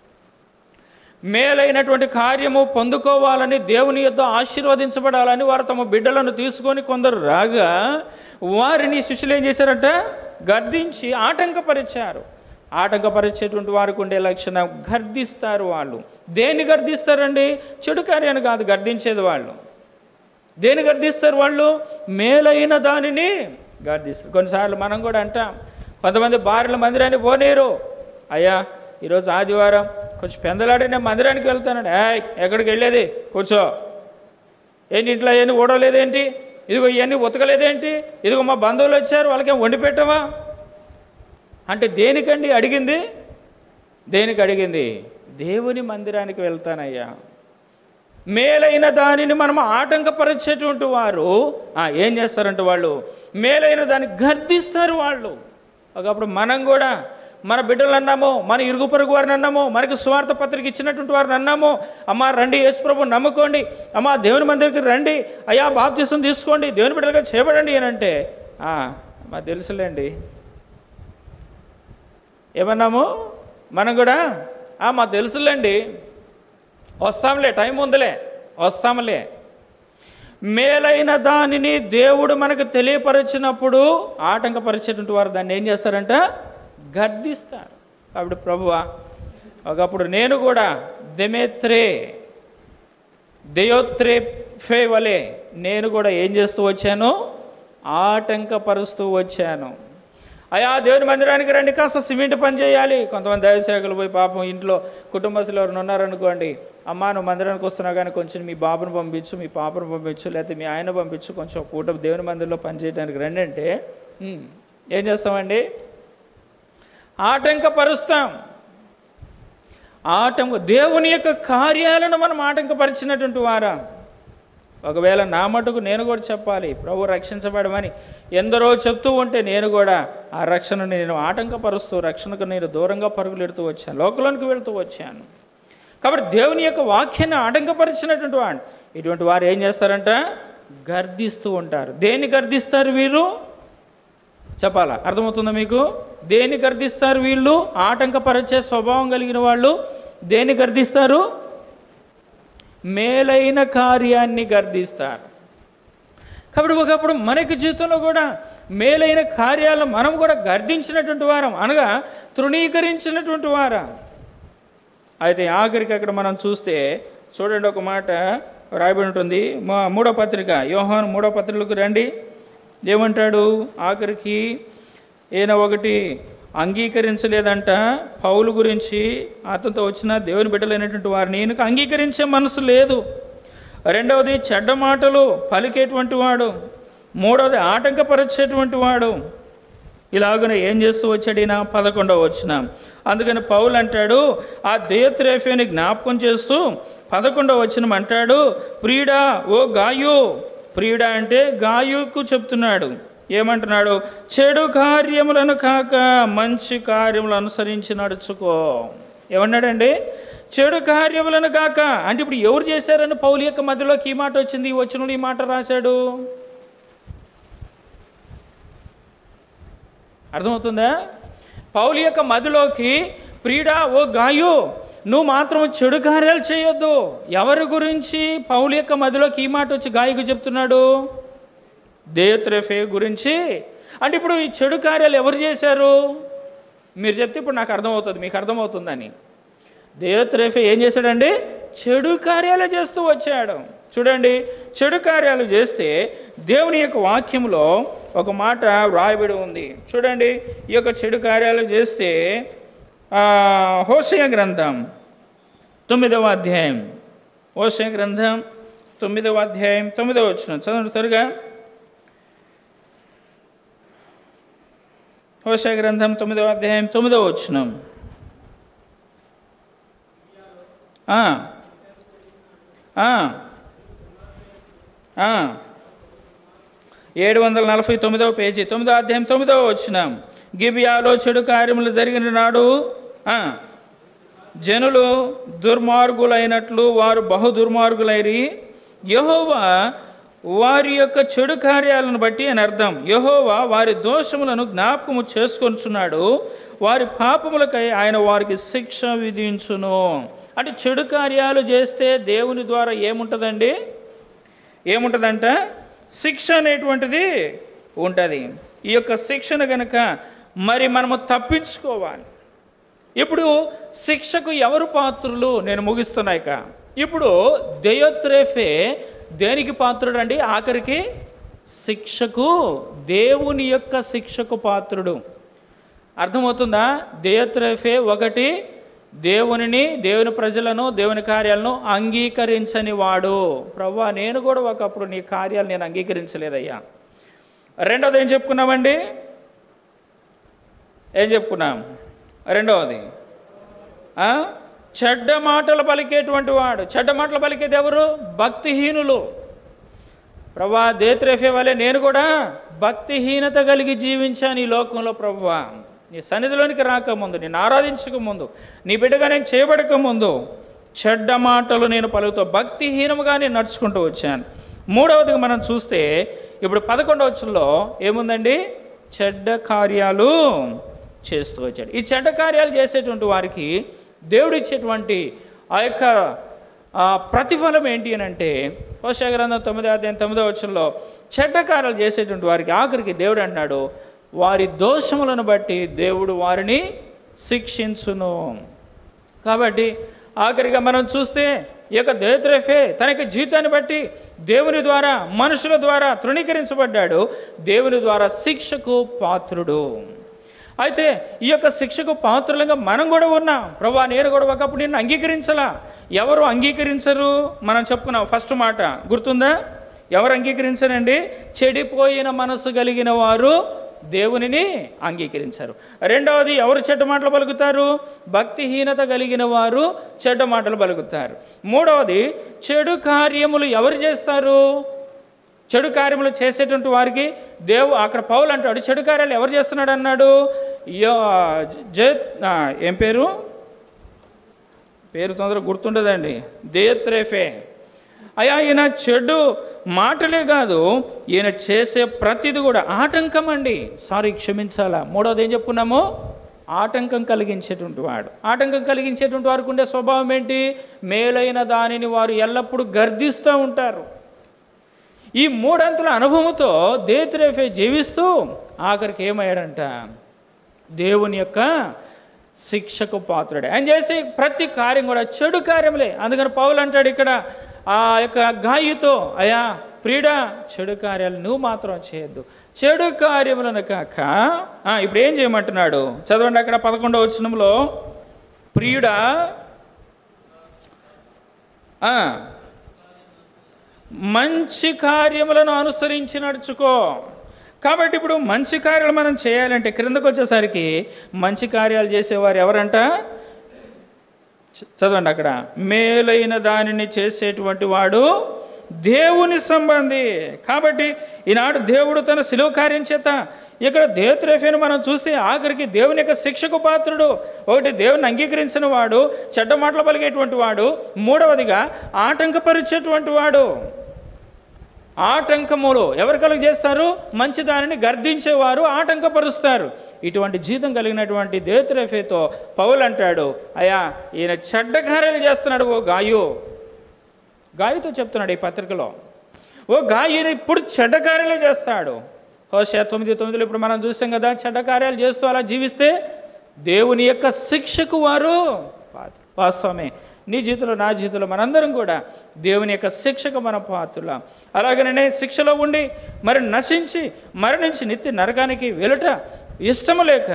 మేలైనటువంటి కార్యము పొందుకోవాలని దేవుని యొద్ద ఆశీర్వదించబడాలని వారు తమ బిడ్డలను తీసుకొని కొందరు రాగా వారిని శిష్యులు ఏం చేశారట గర్దించి ఆటంకపరిచారు ఆటంకపరిచేటువంటి వారికి ఉండే లక్షణం గర్దిస్తారు వాళ్ళు దేన్ని గర్దిస్తారండి చెడు కార్యాన్ని కాదు గర్దించేది వాళ్ళు దేని గర్దిస్తారు వాళ్ళు మేలైన దానిని గర్దిస్తారు కొన్నిసార్లు మనం కూడా అంటాం కొంతమంది భార్యల మందిరాన్ని పోనీరు అయ్యా ఈరోజు ఆదివారం కొంచెం పెందలాడి నేను మందిరానికి వెళ్తానండి ఏయ్ ఎక్కడికి వెళ్ళేది కూర్చో ఏంటి ఇంట్లో అవన్నీ ఊడలేదేంటి ఇదిగో ఇవన్నీ ఉతకలేదేంటి ఇదిగో మా బంధువులు వచ్చారు వాళ్ళకేం వండి పెట్టవా అంటే దేనికండి అడిగింది దేనికి అడిగింది దేవుని మందిరానికి వెళ్తానయ్యా మేలైన దానిని మనం ఆటంకపరిచేటువంటి వారు ఆ, ఏం చేస్తారంటే వాళ్ళు మేలైన దాన్ని గర్దిస్తారు వాళ్ళు ఒకప్పుడు మనం కూడా మన బిడ్డలు అన్నాము మన ఇరుగు పొరుగు వారిని అన్నాము మనకి స్వార్థ పత్రిక ఇచ్చినటువంటి వారిని అన్నాము అమ్మ రండి యేసుప్రభు నమ్ముకోండి అమ్మ దేవుని మందిరికి రండి అయ్యా బాప్తీసం తీసుకోండి దేవుని బిడ్డలుగా చేయబడండి అని అంటే "ఆ, మా తెలుసులేండి ఏమన్నాము మనం కూడా "ఆ, మా తెలుసులేండి వస్తాంలే టైం ఉందిలే వస్తాంలే మేలైన దానిని దేవుడు మనకు తెలియపరిచినప్పుడు ఆటంకపరిచేటువంటి వారు దాన్ని ఏం చేస్తారంట గర్దిస్తారు కాబట్టి ప్రభువా ఒకప్పుడు నేను కూడా దెమేత్రే దెయోత్రే ఫే వలె నేను కూడా ఏం చేస్తూ వచ్చాను ఆటంకపరుస్తూ వచ్చాను అయా దేవుని మందిరానికి రండి కాస్త సిమెంట్ పని చేయాలి కొంతమంది దైవసేవకులు పోయి పాపం ఇంట్లో కుటుంబస్తులు ఎవరైనా ఉన్నారనుకోండి అమ్మా నువ్వు మందిరానికి వస్తున్నావు కానీ కొంచెం మీ బాబును పంపించు మీ పాపను పంపించు లేకపోతే మీ ఆయన పంపించు కొంచెం పూట దేవుని మందిరంలో పని చేయడానికి రండి అంటే "ఉమ్, ఏం చేస్తామండి ఆటంకపరుస్తాం ఆటంక దేవుని యొక్క కార్యాలను మనం ఆటంకపరిచినటువంటి వారా ఒకవేళ నా మటుకు నేను కూడా చెప్పాలి ప్రభు రక్షించబడమని ఎందరో చెప్తూ ఉంటే నేను కూడా ఆ రక్షణను నేను ఆటంకపరుస్తూ రక్షణకు నేను దూరంగా పరుగులెడుతూ వచ్చాను లోకంలోనికి వెళుతూ వచ్చాను కాబట్టి దేవుని యొక్క వాక్యాన్ని ఆటంకపరిచినటువంటి వాడు ఇటువంటి వారు ఏం చేస్తారంట గర్దిస్తూ ఉంటారు దేన్ని గర్దిస్తారు వీరు చెప్పాలా అర్థమవుతుందా మీకు దేన్ని గర్దిస్తారు వీళ్ళు ఆటంకపరిచే స్వభావం కలిగిన వాళ్ళు దేన్ని గర్దిస్తారు మేలైన కార్యాన్ని గర్దిస్తారు కాబట్టి ఒకప్పుడు మనకి జీవితంలో కూడా మేలైన కార్యాలను మనం కూడా గర్దించినటువంటి వారం అనగా తృణీకరించినటువంటి వారం అయితే ఆఖరికి అక్కడ మనం చూస్తే చూడండి ఒక మాట రాయబడి ఉంటుంది మా మూడో పత్రిక యోహాన్ మూడో పత్రికలకు రండి ఏమంటాడు ఆఖరికి ఈయన ఒకటి అంగీకరించలేదంట పౌలు గురించి అతనితో వచ్చిన దేవుని బిడ్డలైనటువంటి వారిని ఈయనకు అంగీకరించే మనసు లేదు రెండవది చెడ్డ మాటలు పలికేటువంటి వాడు మూడవది ఆటంకపరిచేటువంటి వాడు ఇలాగనే ఏం చేస్తూ వచ్చాడు ఈయన పదకొండవ వచ్చిన అందుకని పౌలు అంటాడు ఆ దేయత్రేఫేని జ్ఞాపకం చేస్తూ పదకొండవ వచ్చిన అంటాడు ప్రియుడా ఓ గాయు ప్రియుడా అంటే గాయుకు చెప్తున్నాడు ఏమంటున్నాడు చెడు కార్యములను కాక మంచి కార్యములు అనుసరించి నడుచుకో ఏమన్నాడండి చెడు కార్యములను కాక అంటే ఇప్పుడు ఎవరు చేశారని పౌలు యొక్క మధ్యలోకి ఈ మాట వచ్చింది ఈ వచనంలో ఈ మాట రాశాడు అర్థమవుతుందా పౌలు యొక్క మదిలోకి ప్రియుడా ఓ గాయు నువ్వు మాత్రం చెడు కార్యాలు చేయొద్దు ఎవరి గురించి పౌలు యొక్క మదిలోకి ఈ మాట వచ్చి గాయకు చెప్తున్నాడు దేయత్రెఫే గురించి అంటే ఇప్పుడు ఈ చెడు కార్యాలు ఎవరు చేశారు మీరు చెప్తే ఇప్పుడు నాకు అర్థమవుతుంది మీకు అర్థమవుతుందని దేవత్రేఫే ఏం చేశాడండి చెడు కార్యాలు చేస్తూ వచ్చాడు చూడండి చెడు కార్యాలు చేస్తే దేవుని యొక్క వాక్యంలో ఒక మాట వ్రాయబడి ఉంది చూడండి ఈ యొక్క చెడు కార్యాలు చేస్తే ఆ, హోషయ గ్రంథం తొమ్మిదవ అధ్యాయం హోషయ గ్రంథం తొమ్మిదవ అధ్యాయం తొమ్మిదవ వచ్చిన చదవండి త్వరగా హోషయ గ్రంథం తొమ్మిదవ అధ్యాయం తొమ్మిదవ వచ్చినాం ఆ. ఆ. ఆ. ఏడు వందల నలభై తొమ్మిదవ పేజీ తొమ్మిదవ అధ్యాయం తొమ్మిదవ వచ్చినాం గిబియాలో చెడు కార్యములు జరిగిన నాడు ఆ, జనులు దుర్మార్గులైనట్లు వారు బహు దుర్మార్గులైరి యహోవా వారి యొక్క చెడు కార్యాలను బట్టి అని అర్థం యహోవా వారి దోషములను జ్ఞాపకము చేసుకొనుచున్నాడు వారి పాపములకై ఆయన వారికి శిక్ష విధించును అంటే చెడు కార్యాలు చేస్తే దేవుని ద్వారా ఏముంటుందండి ఏముంటుందంట శిక్ష అనేటువంటిది ఉంటుంది ఈ యొక్క శిక్షను గనక మరి మనము తప్పించుకోవాలి ఇప్పుడు శిక్షకు ఎవరు పాత్రులు నేను ముగిస్తున్నాయిక ఇప్పుడు దెయోత్రేఫే దేనికి పాత్రుడు అండి ఆఖరికి శిక్షకు దేవుని యొక్క శిక్షకు పాత్రుడు అర్థమవుతుందా దేయత్రేఫే ఒకటి దేవునిని దేవుని ప్రజలను దేవుని కార్యాలను అంగీకరించని వాడు ప్రవ్వా నేను కూడా ఒకప్పుడు నీ కార్యాలు నేను అంగీకరించలేదయ్యా రెండవది ఏం చెప్పుకున్నామండి ఏం చెప్పుకున్నాం రెండవది ఆ? చెడ్డ మాటలు పలికేటువంటి వాడు చెడ్డ మాటలు పలికేది ఎవరు భక్తిహీనులు ప్రభా దేత్రేఫే వలె నేను కూడా భక్తిహీనత కలిగి జీవించాను ఈ లోకంలో ప్రభువా నీ సన్నిధిలోనికి రాకముందు నేను ఆరాధించక ముందు నీ బిడ్డగా నేను చేయబడక ముందు చెడ్డ మాటలు నేను పలుకుతూ భక్తిహీనముగా నేను నడుచుకుంటూ వచ్చాను మూడవదిగా మనం చూస్తే ఇప్పుడు పదకొండవచంలో ఏముందండి చెడ్డ కార్యాలు చేస్తూ వచ్చాడు ఈ చెడ్డ కార్యాలు చేసేటువంటి వారికి దేవుడు ఇచ్చేటువంటి ఆ యొక్క ఆ ప్రతిఫలం ఏంటి అని అంటే హోషా గ్రంథం తొమ్మిది అధ్యాయం తొమ్మిదో వచ్చంలో చెడ్డ కార్యాలు చేసేటువంటి వారికి ఆఖరికి దేవుడు అంటున్నాడు వారి దోషములను బట్టి దేవుడు వారిని శిక్షించును కాబట్టి ఆఖరిగా మనం చూస్తే ఈ యొక్క దేత్రేఫే తన యొక్క జీవితాన్ని బట్టి దేవుని ద్వారా మనుషుల ద్వారా తృణీకరించబడ్డాడు దేవుని ద్వారా శిక్షకు పాత్రుడు అయితే ఈ యొక్క శిక్షకు పాత్రులుగా మనం కూడా ఉన్నాం ప్రభా నేను కూడా ఒకప్పుడు నిన్ను అంగీకరించలా ఎవరు అంగీకరించరు మనం చెప్పుకున్నాం ఫస్ట్ మాట గుర్తుందా ఎవరు అంగీకరించరండి చెడిపోయిన మనసు కలిగిన వారు దేవునిని అంగీకరించారు రెండవది ఎవరు చెడ్డ మాటలు పలుకుతారు భక్తిహీనత కలిగిన వారు చెడ్డ మాటలు పలుకుతారు మూడవది చెడు కార్యములు ఎవరు చేస్తారు చెడు కార్యములు చేసేటువంటి వారికి దేవు అక్కడ పౌలు అంటాడు చెడు కార్యాలు ఎవరు చేస్తున్నాడు అన్నాడు యో- జే ఆ, ఏం పేరు పేరు తొందరగా గుర్తుండదండి దేత్రేఫే అయ్యా ఈయన చెడు మాటలే కాదు ఈయన చేసే ప్రతిది కూడా ఆటంకం అండి సారీ క్షమించాలా మూడవది ఏం చెప్పుకున్నాము ఆటంకం కలిగించేటువంటి వాడు ఆటంకం కలిగించేటువంటి వారికి ఉండే స్వభావం ఏంటి మేలైన దానిని వారు ఎల్లప్పుడూ గర్దిస్తూ ఉంటారు ఈ మూడంతుల అనుభవంతో దేత్రేఫే జీవిస్తూ ఆఖరికి ఏమయ్యాడంట దేవుని యొక్క శిక్షకు పాత్రుడే ఆయన చేసే ప్రతి కార్యం కూడా చెడు కార్యములే అందుకని పౌలు అంటాడు ఇక్కడ ఆ యొక్క గాయతో అయా ప్రియుడా చెడు కార్యాలు నువ్వు మాత్రం చేయొద్దు చెడు కార్యములను కాక ఆ, ఇప్పుడు ఏం చేయమంటున్నాడు చదవండి అక్కడ పదకొండవ వచనంలో ప్రియుడా ఆ, మంచి కార్యములను అనుసరించి నడుచుకో కాబట్టి ఇప్పుడు మంచి కార్యాలు మనం చేయాలంటే క్రిందకు వచ్చేసరికి మంచి కార్యాలు చేసేవారు ఎవరంట చ- చదవండి అక్కడ మేలైన దానిని చేసేటువంటి వాడు దేవుని సంబంధి కాబట్టి ఈనాడు దేవుడు తన శిలువ కార్యం చేత ఇక్కడ దేవత్రేఫేను మనం చూస్తే ఆఖరికి దేవుని యొక్క శిక్షకు పాత్రుడు ఒకటి దేవుని అంగీకరించిన వాడు చెడ్డ మాటలు పలిగేటువంటి వాడు మూడవదిగా ఆటంకపరిచేటువంటి వాడు ఆటంకములు ఎవరు కలుగు చేస్తారు మంచి దానిని గర్దించేవారు ఆటంకపరుస్తారు ఇటువంటి జీతం కలిగినటువంటి దేతురేఫేతో పౌలు అంటాడు అయ్యా ఈయన చెడ్డ కార్యాలు చేస్తున్నాడు ఓ గాయు గాయతో చెప్తున్నాడు ఈ పత్రికలో ఓ గాయ ఈయన ఇప్పుడు చెడ్డ కార్యాలే చేస్తాడు హోషా తొమ్మిది తొమ్మిదిలో ఇప్పుడు మనం చూసాం కదా చెడ్డ కార్యాలు చేస్తూ అలా జీవిస్తే దేవుని యొక్క శిక్షకు వారు పాత్ర వాస్తవమే నీ జీవితంలో నా జీవితంలో మనందరం కూడా దేవుని యొక్క శిక్షకు మన పాత్రులం అలాగనే శిక్షలో ఉండి మరి నశించి మరణించి నిత్య నరకానికి వెలుట ఇష్టము లేక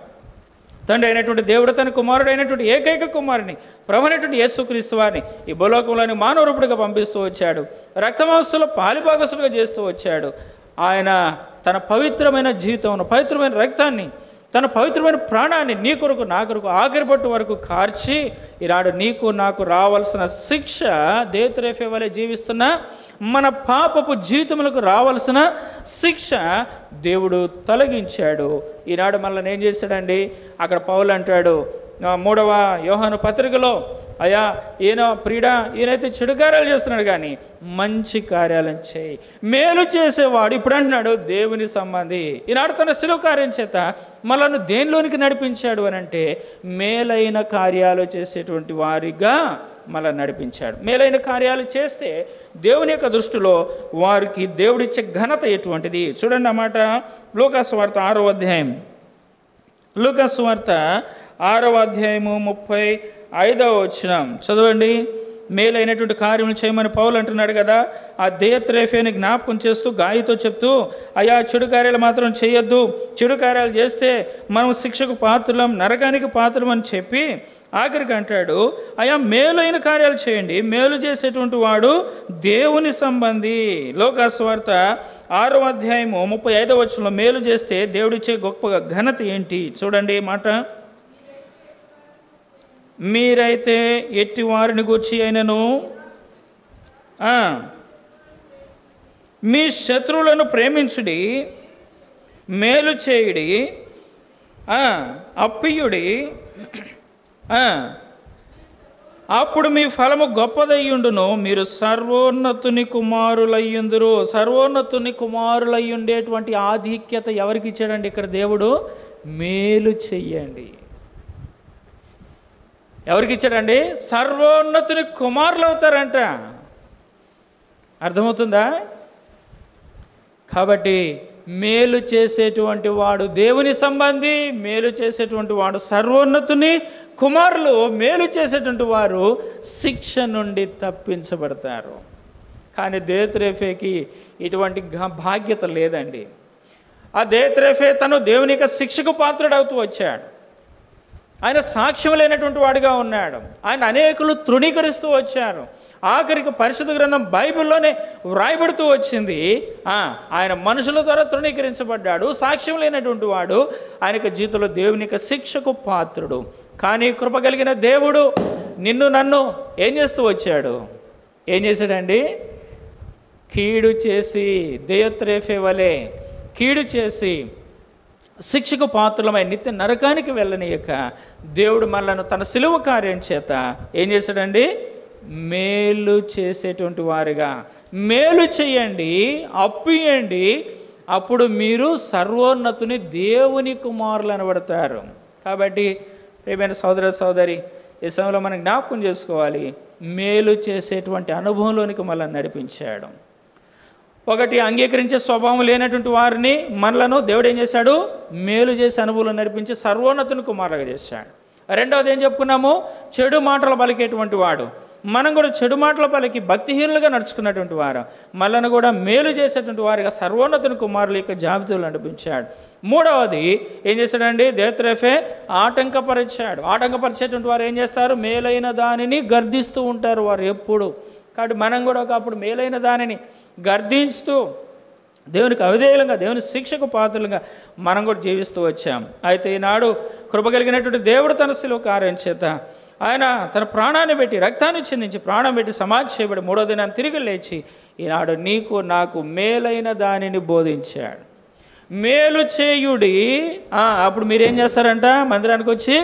తండ్రి అయినటువంటి దేవుడు తన కుమారుడు అయినటువంటి ఏకైక కుమారుని ప్రభునటువంటి యేసుక్రీస్తు వారిని ఈ భూలోకంలోని మానవరూపుడిగా పంపిస్తూ వచ్చాడు రక్తమాంసంలో పాలిభాగసులుగా చేస్తూ వచ్చాడు ఆయన తన పవిత్రమైన జీవితం పవిత్రమైన రక్తాన్ని తన పవిత్రమైన ప్రాణాన్ని నీ కొరకు నా కొరకు ఆఖరి పట్టు వరకు కార్చి ఈనాడు నీకు నాకు రావాల్సిన శిక్ష దేతురేఫే వలె జీవిస్తున్న మన పాపపు జీవితములకు రావాల్సిన శిక్ష దేవుడు తొలగించాడు ఈనాడు మనల్ని ఏం చేశాడండి అక్కడ పౌలు అంటాడు ఆ, మూడవ యోహాను పత్రికలో అయ్యా ఈయన ప్రియుడా ఈయనైతే చెడు కార్యాలు చేస్తున్నాడు కానీ మంచి కార్యాలను చేయి మేలు చేసేవాడు ఇప్పుడు అంటున్నాడు దేవుని సంబంధి ఈనాడు తన శిలువ కార్యం చేత మనల్ని దేనిలోనికి నడిపించాడు అని అంటే మేలైన కార్యాలు చేసేటువంటి వారిగా మళ్ళా నడిపించాడు మేలైన కార్యాలు చేస్తే దేవుని యొక్క దృష్టిలో వారికి దేవుడిచ్చే ఘనత ఎటువంటిది చూడండి అన్నమాట లూకాసు వార్త ఆరో అధ్యాయం లూకాసు వార్త ఆరవ అధ్యాయము ముప్పై ఐదవ వచనం చదవండి మేలైనటువంటి కార్యములు చేయమని పౌలు అంటున్నాడు కదా ఆ దేయత్రేఫేని జ్ఞాపకం చేస్తూ గాయతో చెప్తూ అయా చెడు కార్యాలు మాత్రం చేయొద్దు చెడు కార్యాలు చేస్తే మనం శిక్షకు పాత్రలం నరకానికి పాత్రం అని చెప్పి ఆఖరికి అంటాడు అయా మేలైన కార్యాలు చేయండి మేలు చేసేటువంటి వాడు దేవుని సంబంధి లోకాస్వార్త ఆరో అధ్యాయము ముప్పై ఐదవ వచనంలో మేలు చేస్తే దేవుడిచ్చే గొప్ప ఘనత ఏంటి చూడండి ఈ మాట మీరైతే ఎట్టి వారిని గూర్చి అయినను ఆ, మీ శత్రువులను ప్రేమించుడి మేలు చేయుడి ఆ, అప్పియుడి ఆ, అప్పుడు మీ ఫలము గొప్పదయ్యుండును మీరు సర్వోన్నతుని కుమారులయ్యుందురు సర్వోన్నతుని కుమారులై ఉండేటువంటి ఆధిక్యత ఎవరికి ఇచ్చాడండి ఇక్కడ దేవుడు మేలు చెయ్యండి ఎవరికి ఇచ్చాడండి సర్వోన్నతుని కుమారులు అవుతారంట అర్థమవుతుందా కాబట్టి మేలు చేసేటువంటి వాడు దేవుని సంబంధి మేలు చేసేటువంటి వాడు సర్వోన్నతుని కుమారులు మేలు చేసేటువంటి వారు శిక్ష నుండి తప్పించబడతారు కానీ దేత్రేఫేకి ఇటువంటి ఘ- భాగ్యత లేదండి ఆ దేత్రేఫే తను దేవుని యొక్క శిక్షకు పాత్రుడవుతూ వచ్చాడు ఆయన సాక్ష్యం లేనటువంటి వాడిగా ఉన్నాడు ఆయన అనేకులు తృణీకరిస్తూ వచ్చారు ఆఖరికి పరిశుద్ధ గ్రంథం బైబిల్లోనే వ్రాయబడుతూ వచ్చింది ఆ, ఆయన మనుషుల ద్వారా తృణీకరించబడ్డాడు సాక్ష్యం లేనటువంటి వాడు ఆయనకు జీవితంలో దేవుని యొక్క శిక్షకు పాత్రుడు కానీ కృప కలిగిన దేవుడు నిన్ను నన్ను ఏం చేస్తూ వచ్చాడు ఏం చేశాడండి కీడు చేసి దేయత్రేఫే వలె కీడు చేసి శిక్షకు పాత్రలమై నిత్య నరకానికి వెళ్ళనీయక దేవుడు మనలను తన సిలువ కార్యం చేత ఏం చేశాడండి మేలు చేసేటువంటి వారిగా మేలు చేయండి అప్పియండి అప్పుడు మీరు సర్వోన్నతుని దేవుని కుమారులు అనబడతారు కాబట్టి ప్రియమైన సోదర సోదరి ఈ సమయంలో మనం జ్ఞాపకం చేసుకోవాలి మేలు చేసేటువంటి అనుభవంలోనికి మనల్ని నడిపించాడు ఒకటి అంగీకరించే స్వభావం లేనటువంటి వారిని మనలను దేవుడు ఏం చేశాడు మేలు చేసే అనుభవం నడిపించి సర్వోన్నతుని కుమారులుగా చేశాడు రెండవది ఏం చెప్పుకున్నాము చెడు మాటలు పలికేటువంటి వాడు మనం కూడా చెడు మాటలు పలికి భక్తిహీనులుగా నడుచుకున్నటువంటి వారు మనల్ని కూడా మేలు చేసేటువంటి వారిగా సర్వోన్నతుని కుమారుల యొక్క జాబితాలు నడిపించాడు మూడవది ఏం చేశాడండి దేవత్రేఫే ఆటంకపరిచాడు ఆటంకపరిచేటువంటి వారు ఏం చేస్తారు మేలైన దానిని గర్దిస్తూ ఉంటారు వారు ఎప్పుడు కాబట్టి మనం కూడా ఒకప్పుడు మేలైన దానిని గర్దించుతూ దేవునికి అవిధేయులంగా దేవుని శిక్షకు పాత్రలుగా మనం కూడా జీవిస్తూ వచ్చాం అయితే ఈనాడు కృప కలిగినటువంటి దేవుడు తన శిలువ కార్యం చేత ఆయన తన ప్రాణాన్ని పెట్టి రక్తాన్ని చెందించి ప్రాణం పెట్టి సమాధి చేయబడి మూడో దినాన్ని తిరిగి లేచి ఈనాడు నీకు నాకు మేలైన దానిని బోధించాడు మేలు చేయుడి ఆ, అప్పుడు మీరేం చేస్తారంట మందిరానికి వచ్చి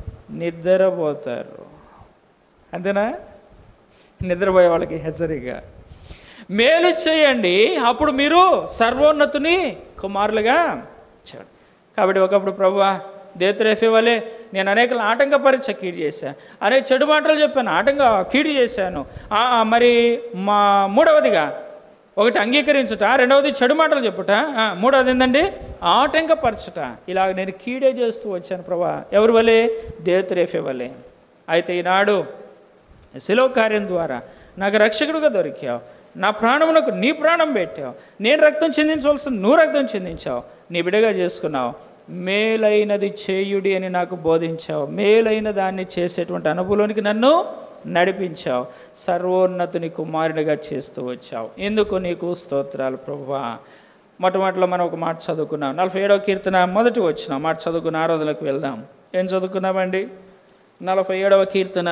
నిద్రపోతారు అంతేనా నిద్రపోయే వాళ్ళకి హెచ్చరిక మేలు చేయండి అప్పుడు మీరు సర్వోన్నతుని కుమారులుగా వచ్చాడు కాబట్టి ఒకప్పుడు ప్రభు దేతురేఫే వలె నేను అనేకలు ఆటంకపరిచ కీడు చేశాను అనేక చెడు మాటలు చెప్పాను ఆటంక కీడు చేశాను ఆ, ఆ, మరి మా మూడవదిగా ఒకటి అంగీకరించుట రెండవది చెడు మాటలు చెప్పుట ఆ, మూడవది ఏంటండి ఆటంకపరచుట ఇలాగ నేను కీడే చేస్తూ వచ్చాను ప్రభా ఎవరి వలె దేతురేఫే వలె అయితే ఈనాడు శిలో కార్యం ద్వారా నాకు రక్షకుడుగా దొరికావు నా ప్రాణమునకు నీ ప్రాణం పెట్టావు నేను రక్తం చెందించవలసిన నువ్వు రక్తం చెందించావు నీ బిడగా చేసుకున్నావు మేలైనది చేయుడి అని నాకు బోధించావు మేలైన దాన్ని చేసేటువంటి అనుభవంలోనికి నన్ను నడిపించావు సర్వోన్నతుని కుమారుడిగా చేస్తూ వచ్చావు ఎందుకు నీకు స్తోత్రాలు ప్రభువా మొట్టమొదటిలో మనం ఒక మాట చదువుకున్నాం నలభై ఏడవ కీర్తన మొదటి వచ్చిన మాట చదువుకున్న ఆరాధనలకు వెళ్దాం ఏం చదువుకున్నామండి నలభై ఏడవ కీర్తన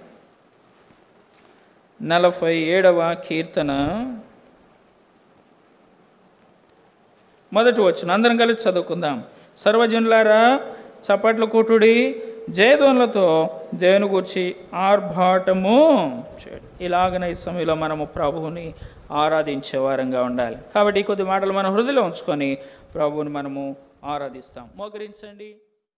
నలభై ఏడవ కీర్తన మొదటి వచ్చిన అందరం కలిసి చదువుకుందాం సర్వజనులారా చప్పట్ల కూటుడి జయధ్వనులతో దేవుని గురించి ఆర్భాటము చేయండి ఇలాగనే ఈ సమయంలో మనము ప్రభువుని ఆరాధించే వారంగా ఉండాలి కాబట్టి ఈ కొద్ది మాటలు మన హృదయలో ఉంచుకొని ప్రభువుని మనము ఆరాధిస్తాం మోకరించండి